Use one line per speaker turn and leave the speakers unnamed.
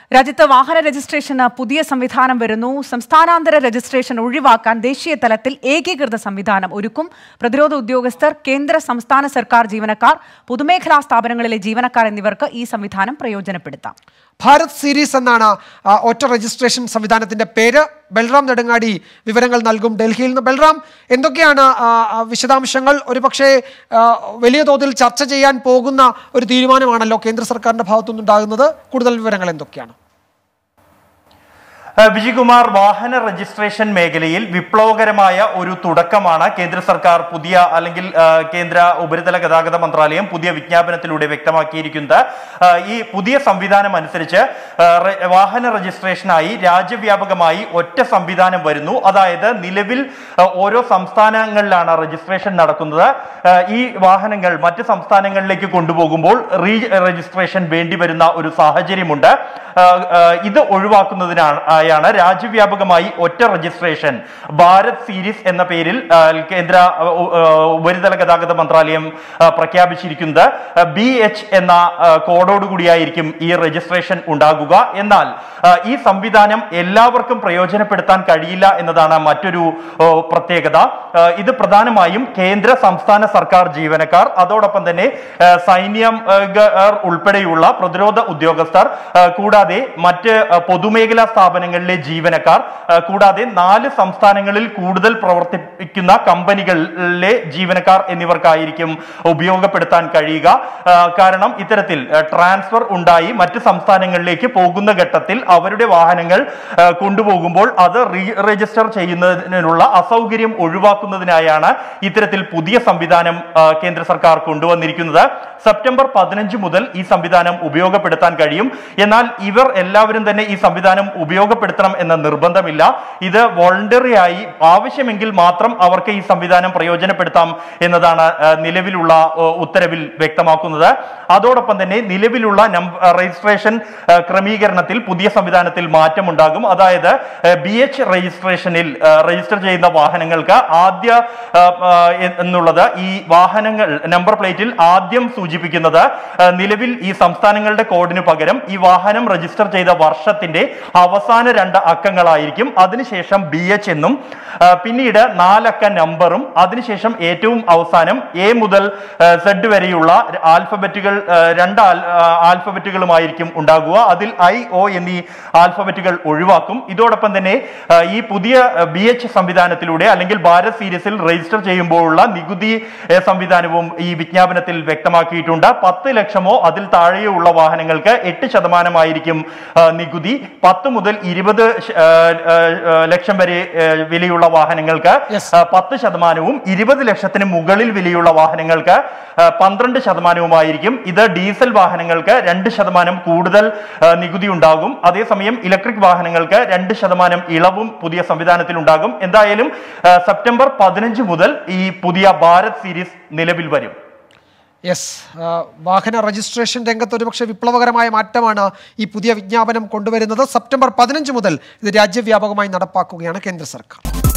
രാജ്യത്ത് വാഹന രജിസ്ട്രേഷന് പുതിയ സംവിധാനം വരുന്നു സംസ്ഥാനാന്തര രജിസ്ട്രേഷൻ ഒഴിവാക്കാൻ ദേശീയ തലത്തിൽ ഏകീകൃത സംവിധാനം ഒരുക്കും പ്രതിരോധ ഉദ്യോഗസ്ഥർ കേന്ദ്ര സംസ്ഥാന സർക്കാർ ജീവനക്കാർ പൊതുമേഖലാ സ്ഥാപനങ്ങളിലെ ജീവനക്കാർ എന്നിവർക്ക് ഈ സംവിധാനം പ്രയോജനപ്പെടുത്താം
ഭാരത് സീരീസ് എന്നാണ് ആ, ഒറ്റ രജിസ്ട്രേഷൻ സംവിധാനത്തിന്റെ പേര് ബൽറാം നെടുങ്ങാടി വിവരങ്ങൾ നൽകും ഡൽഹിയിൽ നിന്ന് ബൽറാം എന്തൊക്കെയാണ് ആ, ആ, വിശദാംശങ്ങൾ ഒരുപക്ഷെ ആ, വലിയ തോതിൽ ചർച്ച ചെയ്യാൻ പോകുന്ന ഒരു തീരുമാനമാണല്ലോ കേന്ദ്ര സർക്കാരിന്റെ ഭാഗത്തുനിന്നുണ്ടാകുന്നത് കൂടുതൽ വിവരങ്ങൾ എന്തൊക്കെയാണ്
ഏഹ് വിജയകുമാർ വാഹന രജിസ്ട്രേഷൻ മേഖലയിൽ വിപ്ലവകരമായ ഒരു തുടക്കമാണ് കേന്ദ്ര സർക്കാർ പുതിയ അല്ലെങ്കിൽ ഏഹ് കേന്ദ്ര ഉപരിതല ഗതാഗത മന്ത്രാലയം പുതിയ വിജ്ഞാപനത്തിലൂടെ വ്യക്തമാക്കിയിരിക്കുന്നത് ഏഹ് ഈ പുതിയ സംവിധാനം അനുസരിച്ച് ഏഹ് റെ- വാഹന രജിസ്ട്രേഷനായി രാജ്യവ്യാപകമായി ഒറ്റ സംവിധാനം വരുന്നു അതായത് നിലവിൽ ഏഹ് ഓരോ സംസ്ഥാനങ്ങളിലാണ് രജിസ്ട്രേഷൻ നടക്കുന്നത് ഏഹ് ഈ വാഹനങ്ങൾ മറ്റ് സംസ്ഥാനങ്ങളിലേക്ക് കൊണ്ടുപോകുമ്പോൾ റീ രജിസ്ട്രേഷൻ വേണ്ടി വരുന്ന ഒരു സാഹചര്യമുണ്ട് ഏഹ് ഏഹ് ഇത് ഒഴിവാക്കുന്നതിനാണ് ആയാണ് രാജ്യവ്യാപകമായി ഒറ്റ രജിസ്ട്രേഷൻ ഭാരത് സീരീസ് എന്ന പേരിൽ ഏഹ് കേന്ദ്ര ഏഹ് ഉ- ഏഹ് ഉപരിതല ഗതാഗത മന്ത്രാലയം ഏഹ് പ്രഖ്യാപിച്ചിരിക്കുന്നത് ബി എച്ച് എന്ന ഏഹ് കോഡോടുകൂടിയായിരിക്കും ഈ രജിസ്ട്രേഷൻ ഉണ്ടാകുക എന്നാൽ ഏഹ് ഈ സംവിധാനം എല്ലാവർക്കും പ്രയോജനപ്പെടുത്താൻ കഴിയില്ല എന്നതാണ് മറ്റൊരു ഏഹ് പ്രത്യേകത ഏഹ് ഇത് പ്രധാനമായും കേന്ദ്ര സംസ്ഥാന സർക്കാർ ജീവനക്കാർ അതോടൊപ്പം തന്നെ ഏഹ് സൈന്യം ഏഹ് ഗ- ഏർ ഉൾപ്പെടെയുള്ള പ്രതിരോധ ഉദ്യോഗസ്ഥർ ഏഹ് കൂടാതെ മറ്റ് ഏഹ് പൊതുമേഖലാ സ്ഥാപനങ്ങളിലെ ജീവനക്കാർ ഏഹ് കൂടാതെ നാല് സംസ്ഥാനങ്ങളിൽ കൂടുതൽ പ്രവർത്തിക്കുന്ന കമ്പനികളിലെ ജീവനക്കാർ എന്നിവർക്കായിരിക്കും ഉപയോഗപ്പെടുത്താൻ കഴിയുക ഏഹ് കാരണം ഇത്തരത്തിൽ ഏഹ് ട്രാൻസ്ഫർ ഉണ്ടായി മറ്റ് സംസ്ഥാനങ്ങളിലേക്ക് പോകുന്ന ഘട്ടത്തിൽ അവരുടെ വാഹനങ്ങൾ ഏഹ് കൊണ്ടുപോകുമ്പോൾ അത് റീ രജിസ്റ്റർ ചെയ്യുന്നതിനുള്ള അസൗകര്യം ഒഴിവാക്കുന്നതിനായാണ് ഇത്തരത്തിൽ പുതിയ സംവിധാനം ഏഹ് കേന്ദ്ര സർക്കാർ കൊണ്ടുവന്നിരിക്കുന്നത് സെപ്റ്റംബർ പതിനഞ്ച് മുതൽ ഈ സംവിധാനം ഉപയോഗപ്പെടുത്താൻ കഴിയും എന്നാൽ ഇവർ എല്ലാവരും തന്നെ ഈ സംവിധാനം ഉപയോഗപ്പെടുത്തണം എന്ന നിർബന്ധമില്ല ഇത് വോളണ്ടറി ആയി ആവശ്യമെങ്കിൽ മാത്രം അവർക്ക് ഈ സംവിധാനം പ്രയോജനപ്പെടുത്താം എന്നതാണ് ഏഹ് നിലവിലുള്ള ഏഹ് ഉത്തരവിൽ വ്യക്തമാക്കുന്നത് അതോടൊപ്പം തന്നെ നിലവിലുള്ള നമ്പ- ഏഹ് രജിസ്ട്രേഷൻ ഏഹ് ക്രമീകരണത്തിൽ പുതിയ സംവിധാനത്തിൽ മാറ്റമുണ്ടാകും അതായത് ബി എച്ച് രജിസ്ട്രേഷനിൽ ഏഹ് രജിസ്റ്റർ ചെയ്യുന്ന വാഹനങ്ങൾക്ക് ആദ്യ ഏഹ്, ഏഹ്, എന്നുള്ളത് ഈ വാഹനങ്ങൾ നമ്പർ പ്ലേറ്റിൽ ആദ്യം സൂചിപ്പിക്കുന്നത് ഏഹ്, നിലവിൽ ഈ സംസ്ഥാനങ്ങളുടെ കോഡിന് പകരം ഈ വാഹനം രജിസ്റ്റർ ചെയ്ത വർഷത്തിന്റെ അവസാന രണ്ട് അക്കങ്ങളായിരിക്കും അതിനുശേഷം ബി എച്ച് എന്നും ഏഹ്, പിന്നീട് നാലക്ക നമ്പറും അതിനുശേഷം ഏറ്റവും അവസാനം എ മുതൽ സെഡ് വരെയുള്ള ആൽഫബറ്റുകൾ ഏഹ്, രണ്ട് ആൽ- ഏഹ്, ആൽഫബറ്റുകളുമായിരിക്കും ഉണ്ടാകുക അതിൽ ഐ ഒ എന്നീ ആൽഫബറ്റുകൾ ഒഴിവാക്കും ഇതോടൊപ്പം തന്നെ ഏഹ്, ഈ പുതിയ ബി എച്ച് സംവിധാനത്തിലൂടെ അല്ലെങ്കിൽ ഭാരത് സീരീസിൽ രജിസ്റ്റർ ചെയ്യുമ്പോഴുള്ള നികുതി ഏഹ്, സംവിധാനവും ഈ വിജ്ഞാപനത്തിൽ വ്യക്തമാക്കിയിട്ടുണ്ട് പത്ത് ലക്ഷമോ അതിൽ താഴെയോ ഉള്ള വാഹനങ്ങൾക്ക് എട്ട് ശതമാനമായിരിക്കും ഏഹ്, നികുതി പത്ത് മുതൽ ഇരുപത് ശ- ഏഹ്, ഏഹ്, ലക്ഷം വരെ ഏഹ്, വിലയുള്ള വാഹനങ്ങൾക്ക്
Yes.
ഏഹ്, പത്ത് ശതമാനവും ഇരുപത് ലക്ഷത്തിന് മുകളിൽ വിലയുള്ള വാഹനങ്ങൾക്ക് ഏഹ്, പന്ത്രണ്ട് ശതമാനവുമായിരിക്കും ഇത് ഡീസൽ വാഹനങ്ങൾക്ക് രണ്ട് ശതമാനം കൂടുതൽ ഏഹ്, നികുതി ഉണ്ടാകും അതേസമയം ഇലക്ട്രിക് വാഹനങ്ങൾക്ക് രണ്ട് ശതമാനം ഇളവും പുതിയ സംവിധാനത്തിൽ ഉണ്ടാകും എന്തായാലും ഏഹ്, സെപ്റ്റംബർ പതിനഞ്ച് മുതൽ ഈ പുതിയ ഭാരത് സീരീസ് നിലവിൽ വരും
യെസ് വാഹന രജിസ്ട്രേഷൻ രംഗത്ത് ഒരുപക്ഷെ വിപ്ലവകരമായ മാറ്റമാണ് ഈ പുതിയ വിജ്ഞാപനം കൊണ്ടുവരുന്നത് സെപ്റ്റംബർ പതിനഞ്ച് മുതൽ ഇത് രാജ്യവ്യാപകമായി നടപ്പാക്കുകയാണ് കേന്ദ്ര സർക്കാർ